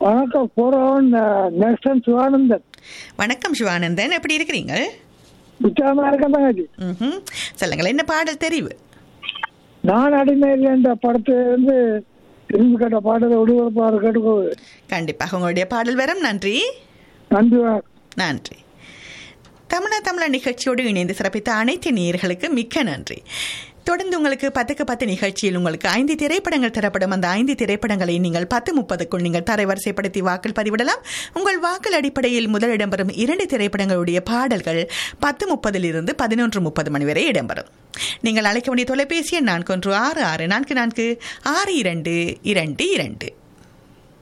வணக்கம் போறவன் நெக்ஸ்டன் சிவானந்தன் வணக்கம் சிவானந்தன் எப்படி இருக்கிறீங்க உச்சாம இருக்கேன் தங்கச்சி ம்ஹும். சொல்லுங்கள் என்ன பாடல் தெரிவு நான் அடிமை இல்லை என்ற படத்தை வந்து திரும்பி கேட்ட பாடலை விடுவிப்பாரு கேட்டுக்கோது கண்டிப்பாக உங்களுடைய பாடல் வரும் நன்றி நன்றி வணக்கம். நன்றி தமிழா தமிழா நிகழ்ச்சியோடு இணைந்து சிறப்பித்த அனைத்து நேயர்களுக்கு மிக்க நன்றி தொடர்ந்து உங்களுக்கு பத்துக்கு பத்து நிகழ்ச்சியில் உங்களுக்கு ஐந்து திரைப்படங்கள் தரப்படும் அந்த ஐந்து திரைப்படங்களை நீங்கள் பத்து முப்பதுக்குள் நீங்கள் தரைவரிசைப்படுத்தி வாக்கள் பதிவிடலாம் உங்கள் வாக்கள் அடிப்படையில் முதல் இடம்பெறும் இரண்டு திரைப்படங்களுடைய பாடல்கள் பத்து முப்பதிலிருந்து பதினொன்று முப்பது மணி வரை இடம்பெறும் நீங்கள் அழைக்க வேண்டிய தொலைபேசி எண் நான்கு ஒன்று ஆறு ஆறு நான்கு நான்கு ஆறு இரண்டு இரண்டு இரண்டு